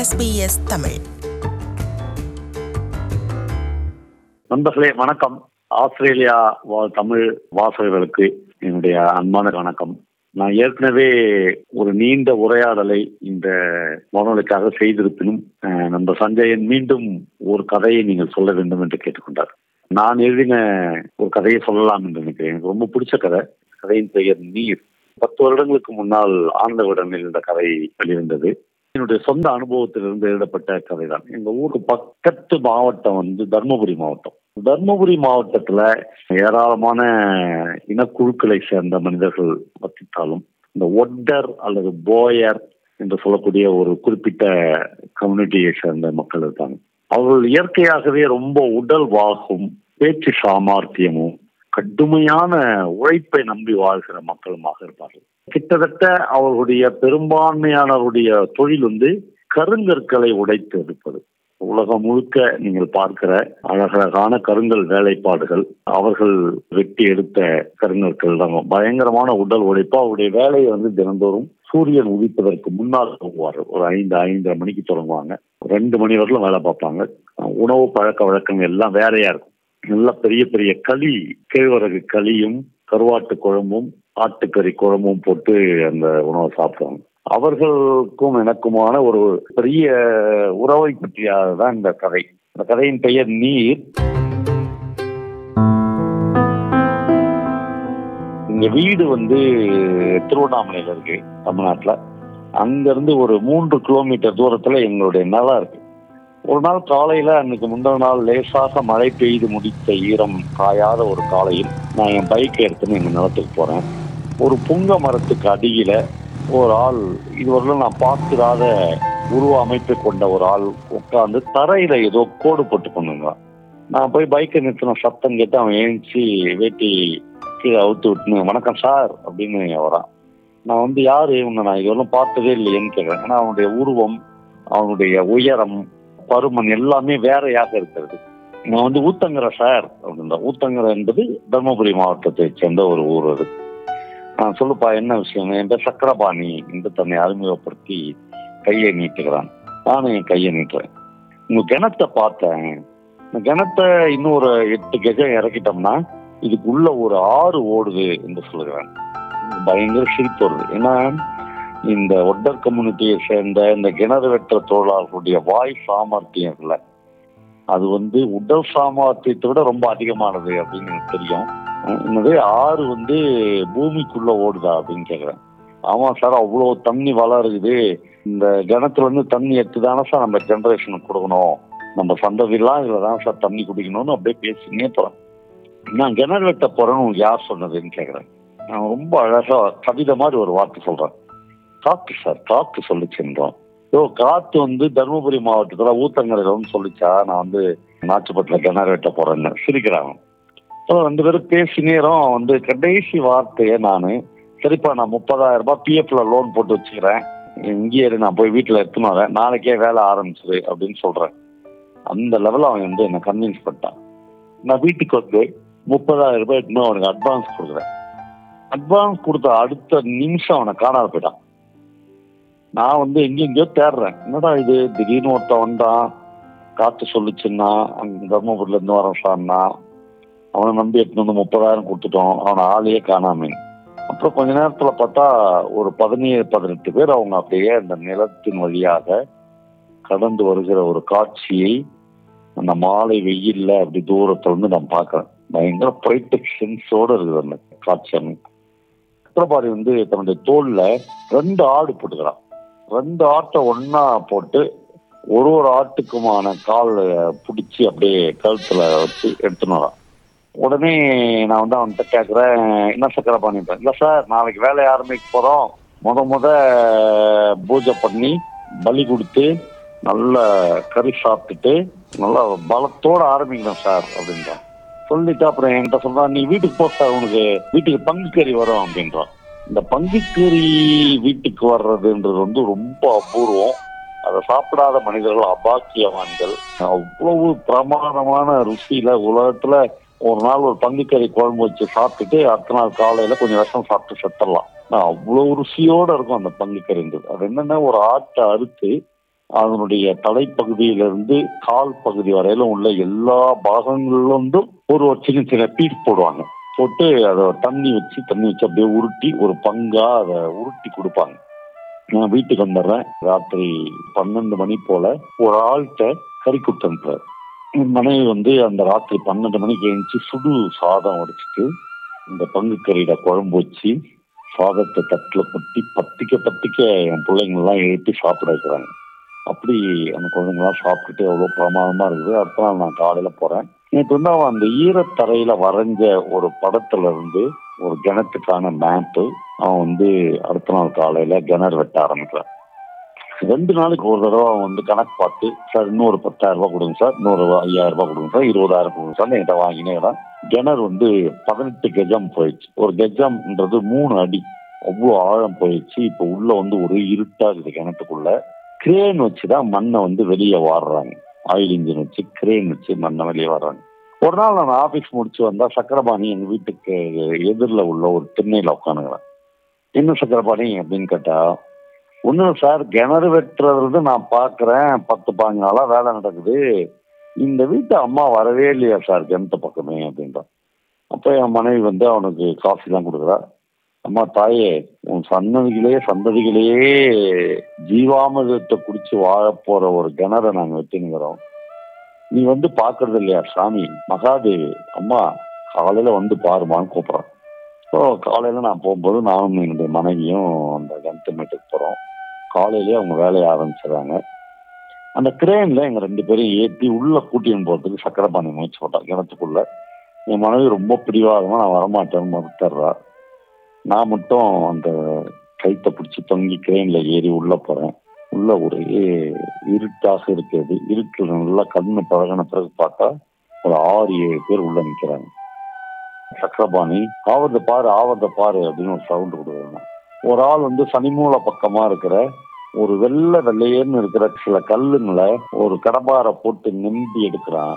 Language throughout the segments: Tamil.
SBS தமிழ் நண்பர்களே வணக்கம் ஆஸ்திரேலியா வாழ் தமிழ் வாசகர்களுக்கு என்னுடைய அன்பான வணக்கம் நான் ஏற்கனவே ஒரு நீண்ட உரையாடலை இந்த வானொலிக்காக செய்திருப்பினும் அஹ், நண்பர் சஞ்சயன் மீண்டும் ஒரு கதையை நீங்கள் சொல்ல வேண்டும் என்று கேட்டுக்கொண்டார் நான் எழுதின ஒரு கதையை சொல்லலாம் என்று நினைக்கிறேன் எனக்கு ரொம்ப பிடிச்ச கதை கதையின் பெயர் நீர் பத்து வருடங்களுக்கு முன்னால் ஆனந்த விடனில் இந்த கதை வெளிவந்தது என்னுடைய சொந்த அனுபவத்திலிருந்து எழுதப்பட்ட கதை தான் எங்க ஊருக்கு பக்கத்து மாவட்டம் வந்து தர்மபுரி மாவட்டம் தர்மபுரி மாவட்டத்துல ஏராளமான இனக்குழுக்களை சேர்ந்த மனிதர்கள் வசித்தாலும் இந்த ஒட்டர் அல்லது போயர் என்று சொல்லக்கூடிய ஒரு குறிப்பிட்ட கம்யூனிட்டியை சேர்ந்த மக்கள் இருக்காங்க அவர்கள் இயற்கையாகவே ரொம்ப உடல் வாகும் பேச்சு சாமர்த்தியமும் கடுமையான உழைப்பை நம்பி வாழ்கிற மக்களுமாக இருப்பார்கள் கிட்டத்தட்ட அவர்களுடைய பெரும்பான்மையானவருடைய தொழில் வந்து கருங்கற்களை உடைத்து எடுப்பது உலகம் முழுக்க நீங்கள் பார்க்கிற அழகழகான கருங்கல் வேலைப்பாடுகள் அவர்கள் வெட்டி எடுத்த கருங்கற்கள் தான் பயங்கரமான உடல் உழைப்பு அவருடைய வேலையை வந்து தினந்தோறும் சூரியன் உதிப்பதற்கு முன்னால் தொடங்குவார்கள் ஒரு ஐந்து ஐந்தரை மணிக்கு தொடங்குவாங்க ரெண்டு மணி வரையிலும் வேலை பார்ப்பாங்க உணவு பழக்க வழக்கங்கள் எல்லாம் வேறையா இருக்கும் நல்ல பெரிய பெரிய களி கேழ்வரகு களியும் கருவாட்டு குழம்பும் ஆட்டுக்கறி குழம்பும் போட்டு அந்த உணவை சாப்பிடுவாங்க அவர்களுக்கும் எனக்குமான ஒரு பெரிய உறவை பற்றியதான் இந்த கதை இந்த கதையின் பெயர் நீர் எங்க வீடு வந்து திருவண்ணாமலையில இருக்கு தமிழ்நாட்டுல அங்கிருந்து ஒரு மூன்று கிலோமீட்டர் தூரத்துல எங்களுடைய நிலம் இருக்கு ஒரு நாள் காலையில அன்னைக்கு முந்தின நாள் லேசாக மழை பெய்து முடித்த ஈரம் காயாத ஒரு காலையில் நான் என் பைக்கை எடுத்துன்னு எங்க நிலத்துக்கு போறேன் ஒரு புங்க மரத்துக்கு அடியில ஒரு ஆள் இதுவரையிலும் நான் பார்த்திராத உருவ அமைப்பை கொண்ட ஒரு ஆள் உட்கார்ந்து தரையில ஏதோ கோடு போட்டு கொண்டுங்க நான் போய் பைக்கை நிறுத்தின சத்தம் கேட்டு அவன் எழுந்துச்சு வேட்டி கீழே அவுத்து விட்டுன்னு வணக்கம் சார் அப்படின்னு வரான் நான் வந்து யாரு இவங்க நான் இதெல்லாம் பார்த்ததே இல்லையேன்னு கேட்குறேன் ஏன்னா அவனுடைய உருவம் அவனுடைய உயரம் பருமன் எல்லாமே வேறையாக இருக்கிறது நான் வந்து ஊத்தங்கரை சார் அப்படின்ற ஊத்தங்கரை என்பது தருமபுரி மாவட்டத்தை சேர்ந்த ஒரு ஊர் அது நான் சொல்லுப்பா என்ன விஷயம் என் பேர் சக்கரபாணி என்று தன்னை அறிமுகப்படுத்தி கையை நீட்டுகிறான் நானும் என் கையை நீட்டுறேன் உங்க கிணத்தை பார்த்தேன் இந்த கிணத்தை இன்னும் ஒரு எட்டு கஜம் இறக்கிட்டோம்னா இதுக்குள்ள ஒரு ஆறு ஓடுது என்று சொல்லுகிறேன் பயங்கர சிரிப்பு வருது ஏன்னா இந்த ஒட்டர் கம்யூனிட்டியை சேர்ந்த இந்த கிணறு வெட்டுற தொழிலாளர்களுடைய வாய் சாமர்த்தியம் இருக்குல்ல அது வந்து உடல் சாமர்த்தியத்தை விட ரொம்ப அதிகமானது அப்படின்னு எனக்கு தெரியும் என்னது ஆறு வந்து பூமிக்குள்ள ஓடுதா அப்படின்னு கேக்குறேன் ஆமா சார் அவ்வளோ தண்ணி வளருது இந்த கிணத்துல இருந்து தண்ணி எடுத்து தானே சார் நம்ம ஜென்ரேஷனுக்கு கொடுக்கணும் நம்ம சந்ததியெல்லாம் இதுல தான் சார் தண்ணி குடிக்கணும்னு அப்படியே பேசினே போறேன் நான் கிணறு வெட்ட போறேன்னு உங்களுக்கு யார் சொன்னதுன்னு கேக்குறேன் நான் ரொம்ப அழகா கவிதை மாதிரி ஒரு வார்த்தை சொல்றேன் காத்து சார் காத்து சொல்லிச்சுன்றோம் யோ காத்து வந்து தருமபுரி மாவட்டத்துல ஊத்தங்கரையில சொல்லிச்சா நான் வந்து நாச்சுப்பட்டுல கிணறு வெட்ட போறேன்னு சிரிக்கிறாங்க ஸோ ரெண்டு பேரும் பேசி நேரம் வந்து கடைசி வார்த்தையை நான் சரிப்பா நான் முப்பதாயிரம் ரூபாய் பிஎஃப்ல லோன் போட்டு வச்சுக்கிறேன் இங்கேயே இரு, நான் போய் வீட்டில் எடுத்துன்னு வரேன் நாளைக்கே வேலை ஆரம்பிச்சிரு அப்படின்னு சொல்றேன் அந்த லெவலில் அவன் வந்து என்னை கன்வின்ஸ் பண்ணிட்டான் நான் வீட்டுக்கு வந்து முப்பதாயிரம் ரூபாய் எடுத்துன்னு அவனுக்கு அட்வான்ஸ் கொடுக்குறேன் அட்வான்ஸ் கொடுத்த அடுத்த நிமிஷம் அவனை காணாத போயிட்டான் நான் வந்து எங்கெங்கயோ தேடுறேன் என்னடா இது திடீர்னு ஒருத்தன் வந்தான் காத்து சொல்லுச்சுன்னா அங்க தர்மபுரில இருந்து வரேன் சார்னா அவனை நம்பி எடுத்துட்டு வந்து முப்பதாயிரம் கொடுத்துட்டோம் அவனை ஆளையே காணாம அப்புறம் கொஞ்ச நேரத்துல பார்த்தா ஒரு பதினேழு பதினெட்டு பேர் அவங்க அப்படியே அந்த நிலத்தின் வழியாக கடந்து வருகிற ஒரு காட்சியை அந்த மாலை வெயில்ல அப்படி தூரத்துல இருந்து நான் பார்க்கறேன் பயங்கர பொய்டெக் சென்ஸோட இருக்குது அந்த காட்சி அமைப்பு சக்கரபாணி வந்து தன்னுடைய தோல்ல ரெண்டு ஆடு போட்டுக்கிறான் ரெண்டு ஆட்டை ஒண்ணா போட்டு ஒரு ஒரு ஆட்டுக்குமான கால் பிடிச்சி அப்படியே கழுத்துல வச்சு எடுத்துன்னு வரான் உடனே நான் வந்து அவன்கிட்ட கேட்குறேன் என்ன சக்கரபாணி இல்லை சார் நாளைக்கு வேலையை ஆரம்பிக்க போறோம் முத முத பூஜை பண்ணி பலி கொடுத்து நல்ல கறி சாப்பிட்டுட்டு நல்லா பலத்தோட ஆரம்பிக்கணும் சார் அப்படின்றான் சொல்லிட்டு அப்புறம் என்கிட்ட சொல்றான் நீ வீட்டுக்கு போ சார் உனக்கு வீட்டுக்கு பங்குக்கறி வரும் அப்படின்றான் இந்த பங்குக்கறி வீட்டுக்கு வர்றதுன்றது வந்து ரொம்ப அபூர்வம் அதை சாப்பிடாத மனிதர்கள் அபாக்கியவான்கள் அவ்வளவு பிரமாதமான ருசியில உலகத்துல ஒரு நாள் ஒரு பங்குக்கறி குழம்பு வச்சு சாப்பிட்டுட்டு அடுத்த நாள் காலையில கொஞ்சம் விஷம் சாப்பிட்டு செத்துடலாம் ஆனா, அவ்வளவு ருசியோட இருக்கும் அந்த பங்குக்கறின்றது அது என்னன்னா ஒரு ஆட்டை அறுத்து அதனுடைய தலைப்பகுதியிலிருந்து கால் பகுதி வரையிலும் உள்ள எல்லா பாகங்களிலிருந்தும் ஒரு ஒரு சின்ன சின்ன பீஸ் போடுவாங்க போட்டு அதை தண்ணி வச்சு தண்ணி வச்சு அப்படியே உருட்டி ஒரு பங்கா அதை உருட்டி கொடுப்பாங்க நான் வீட்டுக்கு வந்துடுறேன் ராத்திரி பன்னெண்டு மணி போல ஒரு ஆள்கிட்ட கறி கொடுத்து அனுப்புறாரு என் மனைவி வந்து அந்த ராத்திரி பன்னெண்டு மணிக்கு எழுந்துச்சு சுடு சாதம் வடிச்சிட்டு இந்த பங்கு கறியில குழம்பு வச்சு சாதத்தை தட்டில் கொட்டி பத்திக்க பத்திக்க என் பிள்ளைங்கள்லாம் எழுப்பி சாப்பிட வைக்கிறாங்க அப்படி அந்த குழந்தைங்களாம் சாப்பிட்டுட்டு எவ்வளோ பிரமாதமா இருக்குது அடுத்த நாள் நான் காலையில போறேன் நேற்று வந்து அவன் அந்த ஈரத்தரையில வரைஞ்ச ஒரு படத்துல இருந்து ஒரு கிணத்துக்கான மேப்பு அவன் வந்து அடுத்த நாள் காலையில கிணறு வெட்ட ஆரம்பிக்கிறான் ரெண்டு நாளைக்கு ஒரு தடவை அவன் வந்து கணக்கு பார்த்து சார் இன்னொரு பத்தாயிரம் ரூபாய் கொடுங்க சார் இன்னொரு ஐயாயிரம் ரூபாய் கொடுங்க சார் இருபதாயிரம் கொடுங்க சார் என்கிட்ட வாங்கினேன் கிணறு வந்து பதினெட்டு கெஜம் போயிடுச்சு ஒரு கெஜம்ன்றது மூணு அடி அவ்வளோ ஆழம் போயிடுச்சு இப்போ உள்ள வந்து ஒரு இருட்டா இருக்குது கிணத்துக்குள்ள கிரேன் வச்சு தான் மண்ணை வந்து வெளியே வாடுறாங்க ஆயில் இன்ஜின் வச்சு கிரேன் வச்சு மண்ணை வெளியே வர்றாங்க ஒரு நாள் நான் ஆஃபீஸ் முடிச்சு வந்தா சக்கரபாணி எங்க வீட்டுக்கு எதிரில் உள்ள ஒரு திண்ணையில உட்காந்துக்கிறேன் என்ன சக்கரபாணி அப்படின்னு கேட்டா ஒன்றும் சார் கிணறு வெட்டுறது நான் பார்க்குறேன் பத்து பாஞ்சு நாளா வேலை நடக்குது இந்த வீட்டு அம்மா வரவே இல்லையா சார் கிணத்து பக்கமே அப்படின்றான் அப்போ என் மனைவி வந்து அவனுக்கு காஃபி தான் கொடுக்குறா அம்மா தாயே உன் சன்னதிகளே சந்ததிகளே ஜீவாமிரதத்தை குடிச்சு வாழ போற ஒரு கிணற நாங்க வெட்டினுக்கிறோம் நீ வந்து பாக்குறது இல்லையா சாமி மகாதேவி அம்மா காலையில வந்து பாருமான்னு கூப்பிடுறான் ஸோ காலையில நான் போகும்போது நானும் என்னுடைய மனைவியும் அந்த கிணத்து மேட்டுக்கு போறோம் காலையிலேயே அவங்க வேலையை ஆரம்பிச்சிடுறாங்க அந்த கிரேன்ல எங்க ரெண்டு பேரும் ஏற்றி உள்ள கூட்டின்னு போறதுக்கு சக்கரபாணி முயற்சி போட்டான் கிணத்துக்குள்ள என் மனைவி ரொம்ப பிடிவாதமா நான் வரமாட்டேன்னு மறுத்துறா நான் மட்டும் அந்த கைத்தை பிடிச்சி தொங்கி கிரெயின்ல ஏறி உள்ள போறேன் உள்ள ஒரே இருட்டாக இருக்கிறது இருட்டில் நல்லா கண்ணு பழகின பிறகு பார்த்தா ஒரு ஆறு ஏழு பேர் உள்ள நிக்கிறாங்க சக்கரபாணி ஆவத பாரு ஆவத பாரு அப்படின்னு ஒரு சவுண்ட் கொடுக்குறாங்க ஒரு ஆள் வந்து சனிமூல பக்கமா இருக்கிற ஒரு வெள்ளை வெள்ளையேன்னு இருக்கிற சில கல்லுங்களை ஒரு கடப்பாரை போட்டு நம்பி எடுக்கிறான்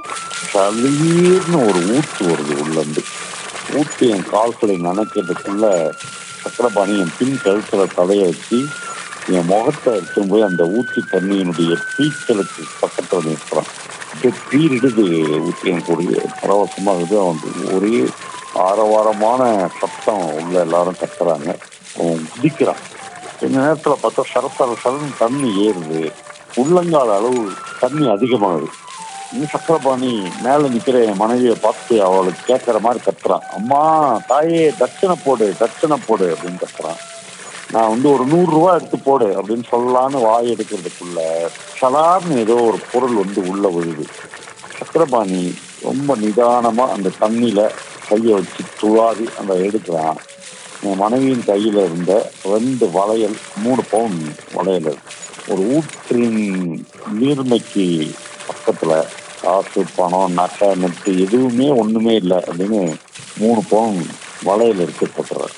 சளீர்னு ஒரு ஊத்து வருது உள்ள இருந்து ஊத்து என் கால்களை நனைக்கிறதுக்குள்ள சக்கரபாணி என் பின் கழுத்துல தலைய வச்சு என் முகத்தை எடுத்துன்னு போய் அந்த ஊத்தி தண்ணியினுடைய பீச்சலுக்கு பக்கத்துல நிற்கிறான் பீரிடுது ஊத்தி என் கூடிய பரவசமா இருக்குது அவன் ஒரே ஆரவாரமான சத்தம் உள்ள எல்லாரும் கத்துறாங்க அவன் குதிக்கிறான் கொஞ்ச நேரத்துல பார்த்தா சர சர சரன்னு தண்ணி ஏறுது உள்ளங்கால அளவு தண்ணி அதிகமாகுது இன்னும் சக்கரபாணி மேல நிக்கிற என் மனைவியை பார்த்து அவளுக்கு கேட்கற மாதிரி கத்துறான் அம்மா தாயே தட்சணை போடு தட்சணை போடு அப்படின்னு கத்துறான் நான் வந்து ஒரு நூறு ரூபா எடுத்து போடு அப்படின்னு சொல்லலான்னு வாய் எடுக்கிறதுக்குள்ள சலார்னு ஏதோ ஒரு பொருள் வந்து உள்ள விழுது சக்கரபாணி ரொம்ப நிதானமா அந்த தண்ணியில கையை வச்சு துளாவி அந்த எடுக்கிறான் என் மனைவியின் கையில இருந்த ரெண்டு வளையல் மூணு பவுன் வளையல் இருக்கு. ஒரு ஊற்றின் நீர்மைக்கு பக்கத்துல காசு பணம் நகை நெட்டு எதுவுமே ஒண்ணுமே இல்லை அப்படின்னு மூணு பவுன் வளையல் எடுத்து போட்டுறாரு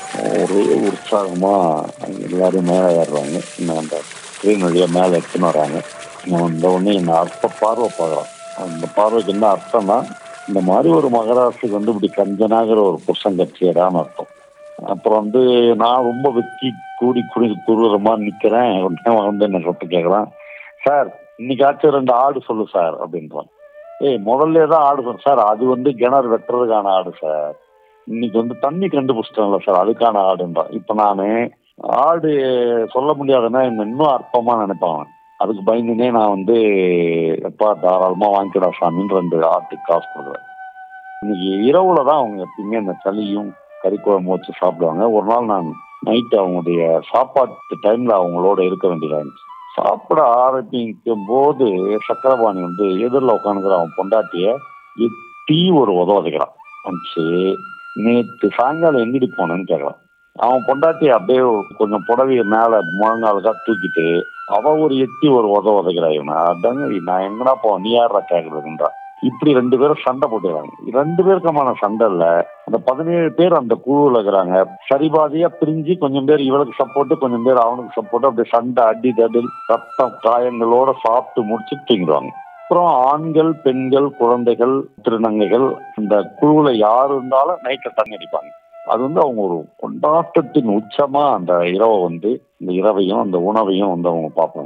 ஒரே உற்சாகமா எல்லாரும் மேலே ஏறுறாங்க இன்னும் அந்த ட்ரெயின் வழியா மேலே எடுத்துன்னு வராங்க நான் வந்த உடனே என்ன அர்த்த பார்வை பார்க்குறான் அந்த பார்வைக்கு என்ன அர்த்தம்னா இந்த மாதிரி ஒரு மகராசுக்கு வந்து இப்படி கஞ்சனாகிற ஒரு புருஷன் கட்சியடான்னு அர்த்தம் அப்புறம் வந்து நான் ரொம்ப வெக்கி கூடி குடி குறுகிற மாதிரி நிக்கிறேன் உடனே அவன் வந்து என்ன சொட்டு கேட்கறான் சார் இன்னைக்காச்சும் ரெண்டு ஆடு சொல்லு சார் அப்படின்றான் ஏய் முதல்ல தான் ஆடு சொல்லு சார் அது வந்து கிணறு வெட்டுறதுக்கான ஆடு சார் இன்னைக்கு வந்து தண்ணி கண்டுபிடிச்சிட்டேன்ல சார் அதுக்கான ஆடுன்றான் இப்ப நானு ஆடு சொல்ல முடியாதுன்னா என்ன இன்னும் அற்பமா நினைப்பான் அவன். அதுக்கு பயந்துனே நான் வந்து எப்பா தாராளமா வாங்கிக்கடா சாமின்னு ரெண்டு ஆட்டுக்கு காசு கொடுக்குறேன் இன்னைக்கு இரவுல தான் அவங்க எப்பயுமே அந்த களியும் கறி குழம்பு வச்சு சாப்பிடுவாங்க ஒரு நாள் நான் நைட்டு அவங்களுடைய சாப்பாட்டு டைம்ல அவங்களோட இருக்க வேண்டியதா இருந்துச்சு சாப்பிட ஆரம்பிக்கும் போது சக்கரபாணி வந்து எதிரில் உட்காந்துக்கிற அவன் பொண்டாட்டிய எட்டி ஒரு உதவுகிறான் வந்துச்சு நேற்று சாயங்காலம் எங்கிட்டு போனேன்னு கேட்கறான் அவன் பொண்டாட்டி அப்படியே கொஞ்சம் புடவைய மேல முழங்காலுக்கா தூக்கிட்டு அவ ஒரு எட்டி ஒரு உத உதைக்கிறா இவனை அதாங்க நான் எங்கடா போவேன் நீ யாரா கேக்குறதுன்றா இப்படி ரெண்டு பேரும் சண்டை போட்டுக்கிறாங்க ரெண்டு பேருக்குமான சண்டை இல்ல அந்த பதினேழு பேர் அந்த குழுவில் இருக்கிறாங்க சரிபாதியா பிரிஞ்சு கொஞ்சம் பேர் இவளுக்கு சப்போர்ட் கொஞ்சம் பேர் அவனுக்கு சப்போர்ட் அப்படி சண்டை அடி தடில் ரத்தம் காயங்களோட சாப்பிட்டு முடிச்சு தூங்கிடுவாங்க அப்புறம் ஆண்கள் பெண்கள் குழந்தைகள் திருநங்கைகள் இந்த குழுவுல யார் இருந்தாலும் நைட்ல தண்ணி அடிப்பாங்க அது வந்து அவங்க ஒரு கொண்டாட்டத்தின் உச்சமா அந்த இரவை வந்து இந்த இரவையும் அந்த உணவையும் வந்து அவங்க பார்ப்பாங்க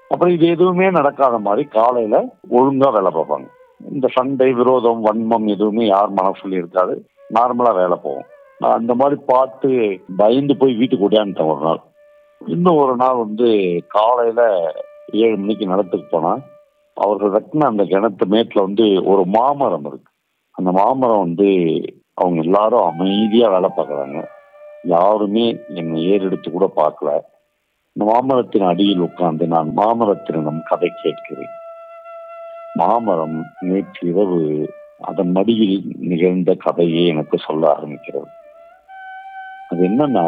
அப்புறம் இது எதுவுமே நடக்காத மாதிரி காலையில ஒழுங்கா வேலை பார்ப்பாங்க இந்த சண்டை விரோதம் வன்மம் எதுவுமே யார் மனசுல இருக்காது நார்மலா வேலை போகும் நான் அந்த மாதிரி பார்த்து பயந்து போய் வீட்டுக்கு ஓடியான்ட்டேன் ஒரு நாள் இன்னும் ஒரு நாள் வந்து காலையில ஏழு மணிக்கு நிலத்துக்கு போனா அவர்கள் வெட்டின அந்த கிணத்து மேட்ல வந்து ஒரு மாமரம் இருக்கு அந்த மாமரம் வந்து அவங்க எல்லாரும் அமைதியா வேலை பார்க்கறாங்க யாருமே என்னை ஏறெடுத்து கூட பார்க்கல இந்த மாமரத்தின் அடியில் உட்கார்ந்து நான் மாமரத்தினிடம் கதை கேட்கிறேன் மாமரம் நேற்று இரவு அதன் மடியில் நிகழ்ந்த கதையை எனக்கு சொல்ல ஆரம்பிக்கிறது அது என்னன்னா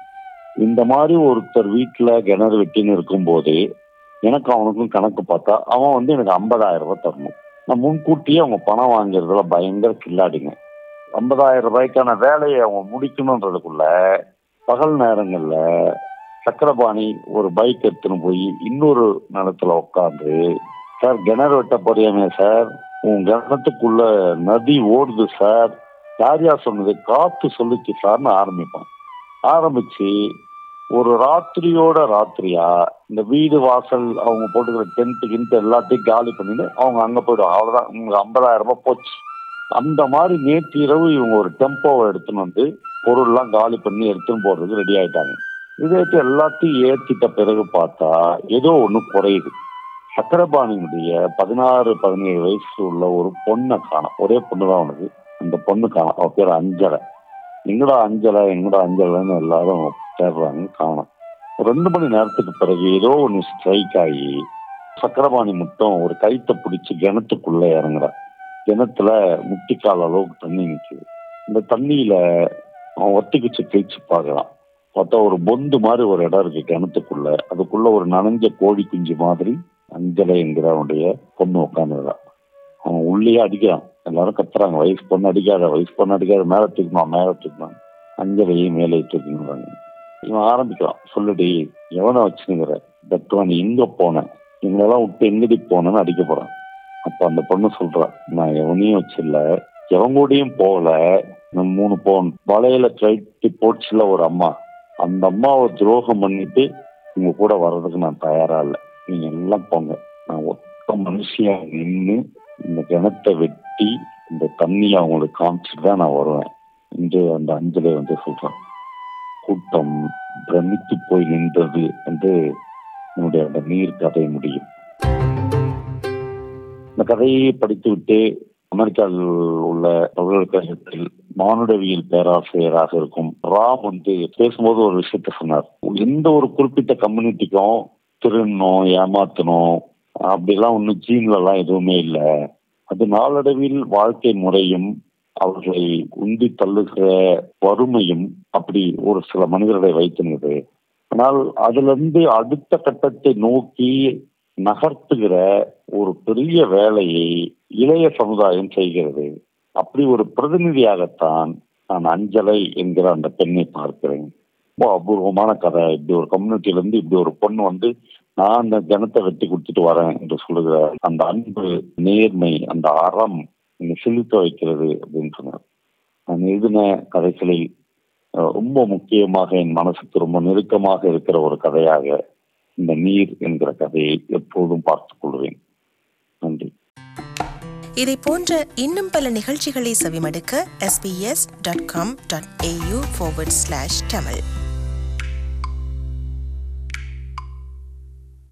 இந்த மாதிரி ஒருத்தர் வீட்டுல கிணறு வெட்டின்னு இருக்கும்போது எனக்கு அவனுக்கும் கணக்கு பார்த்தா அவன் வந்து எனக்கு ஐம்பதாயிரம் ரூபாய் தரணும் நான் முன்கூட்டியே அவங்க பணம் வாங்குறதுல பயங்கர கில்லாடிங்க ஐம்பதாயிரம் ரூபாய்க்கான வேலையை அவங்க முடிக்கணுன்றதுக்குள்ள பகல் நேரங்கள்ல சக்கரபாணி ஒரு பைக் எடுத்துன்னு போய் இன்னொரு நிலத்துல உட்காந்து சார் கிணறு வெட்ட போறியாமே சார் உன் கிணத்துக்குள்ள நதி ஓடுது சார் யார் யார் சொன்னது காத்து சொல்லுச்சு சார்னு ஆரம்பிப்பான் ஆரம்பிச்சு ஒரு ராத்திரியோட ராத்திரியா இந்த வீடு வாசல் அவங்க போட்டுக்கிற டென்ட் கிண்ட் எல்லாத்தையும் காலி பண்ணிட்டு அவங்க அங்க போயிடுவாங்க அவ்வளவுதான் உங்களுக்கு ஐம்பதாயிரம் ரூபாய் போச்சு அந்த மாதிரி நேற்று இரவு இவங்க ஒரு டெம்போவை எடுத்துன்னு வந்து பொருள்லாம் காலி பண்ணி எடுத்துன்னு போறதுக்கு ரெடி ஆயிட்டாங்க இதை வச்சு எல்லாத்தையும் ஏற்றிட்ட பிறகு பார்த்தா ஏதோ ஒண்ணு குறையுது சக்கரபாணியுடைய பதினாறு பதினேழு வயசு உள்ள ஒரு பொண்ணை காணும் ஒரே பொண்ணு தான் அவனுக்கு அந்த பொண்ணு காணும் அவ பேர் அஞ்சலை எங்கடா அஞ்சலை எங்கடா அஞ்சலைன்னு எல்லாரும் தேடுறாங்க காணும் ரெண்டு மணி நேரத்துக்கு பிறகு ஏதோ ஒன்று ஸ்ட்ரைக் ஆகி சக்கரபாணி மட்டும் ஒரு கைத்தை பிடிச்சி கிணத்துக்குள்ள இறங்குறா கிணத்துல முட்டிக்கால் அளவுக்கு தண்ணி நிற்குது இந்த தண்ணியில அவன் ஒத்திக்கிச்சு கிழிச்சு பார்க்கறான் பார்த்தா ஒரு பொந்து மாதிரி ஒரு இடம் இருக்கு கிணத்துக்குள்ள அதுக்குள்ள ஒரு நனைஞ்ச கோழி குஞ்சு மாதிரி அஞ்சலை என்கிறவனுடைய பொண்ணு உட்காந்துருக்கான் அவன் உள்ளேயே அடிக்கிறான் எல்லாரும் கத்துறாங்க வயசு பொண்ணு அடிக்காத வயசு பொண்ணு அடிக்காத மேல தூக்கணும் மேல தூக்கணும் அஞ்சலையும் மேலே தூக்கணுங்கிறாங்க இவன் ஆரம்பிக்கிறான் சொல்லுடி எவனை வச்சுங்கிற தத்துவன் எங்க போன எங்களெல்லாம் விட்டு எங்கடி போனேன்னு அடிக்க போறான் அப்ப அந்த பொண்ணு சொல்றா நான் எவனையும் வச்சில்ல எவன் கூடயும் போகல நான் மூணு பவுன் வலையில கட்டி போச்சுல ஒரு அம்மா அந்த அம்மாவை துரோகம் பண்ணிட்டு உங்க கூட வர்றதுக்கு நான் தயாரா இல்லை நீங்க எல்லாம் போங்க நான் ஒத்த மனுஷியா நின்று இந்த கிணத்தை வெட்டி இந்த தண்ணியை அவங்களுக்கு காமிச்சிட்டு தான் நான் வருவேன் என்று அந்த அஞ்சலை வந்து சொல்றான் கூட்டம் பிரமித்து போய் நின்றது என்று என்னுடைய அந்த நீர் கதை முடியும் இந்த கதையை படித்துவிட்டு அமெரிக்காவில் உள்ள பல்கலைக்கழகத்தில் மானுடவியல் பேராசிரியராக இருக்கும் ராம் வந்து பேசும்போது ஒரு விஷயத்த சொன்னார் எந்த ஒரு குறிப்பிட்ட கம்யூனிட்டிக்கும் திருடணும் ஏமாத்தணும் அப்படிலாம் ஒன்றும் ஜீன்ல எல்லாம் எதுவுமே இல்லை அது நாளடைவில் வாழ்க்கை முறையும் அவர்களை உந்தி தள்ளுகிற வறுமையும் அப்படி ஒரு சில மனிதர்களை வைத்திருந்தது ஆனால் அதுல இருந்து அடுத்த கட்டத்தை நோக்கி நகர்த்துகிற ஒரு பெரிய வேலையை இளைய சமுதாயம் செய்கிறது அப்படி ஒரு பிரதிநிதியாகத்தான் நான் அஞ்சலை என்கிற அந்த பெண்ணை பார்க்கிறேன் ரொம்ப அபூர்வமான கதை இப்படி ஒரு கம்யூனிட்டில இருந்து இப்படி ஒரு பொண்ணு வந்து நான் அந்த ஜனத்தை வெட்டி கொடுத்துட்டு வரேன் என்று சொல்லுகிற அந்த அன்பு நேர்மை அந்த அறம் என்னை செலுத்த வைக்கிறது அப்படின்னு சொன்னார் நான் எழுதின கதைகளில் ரொம்ப முக்கியமாக என் மனசுக்கு ரொம்ப நெருக்கமாக இருக்கிற ஒரு கதையாக இந்த நீர் என்கிற கதையை எப்போதும் பார்த்துக் கொள்வேன் நன்றி இதை போன்ற இன்னும் பல நிகழ்ச்சிகளை செவிமடுக்க sbs.com.au forward slash tamil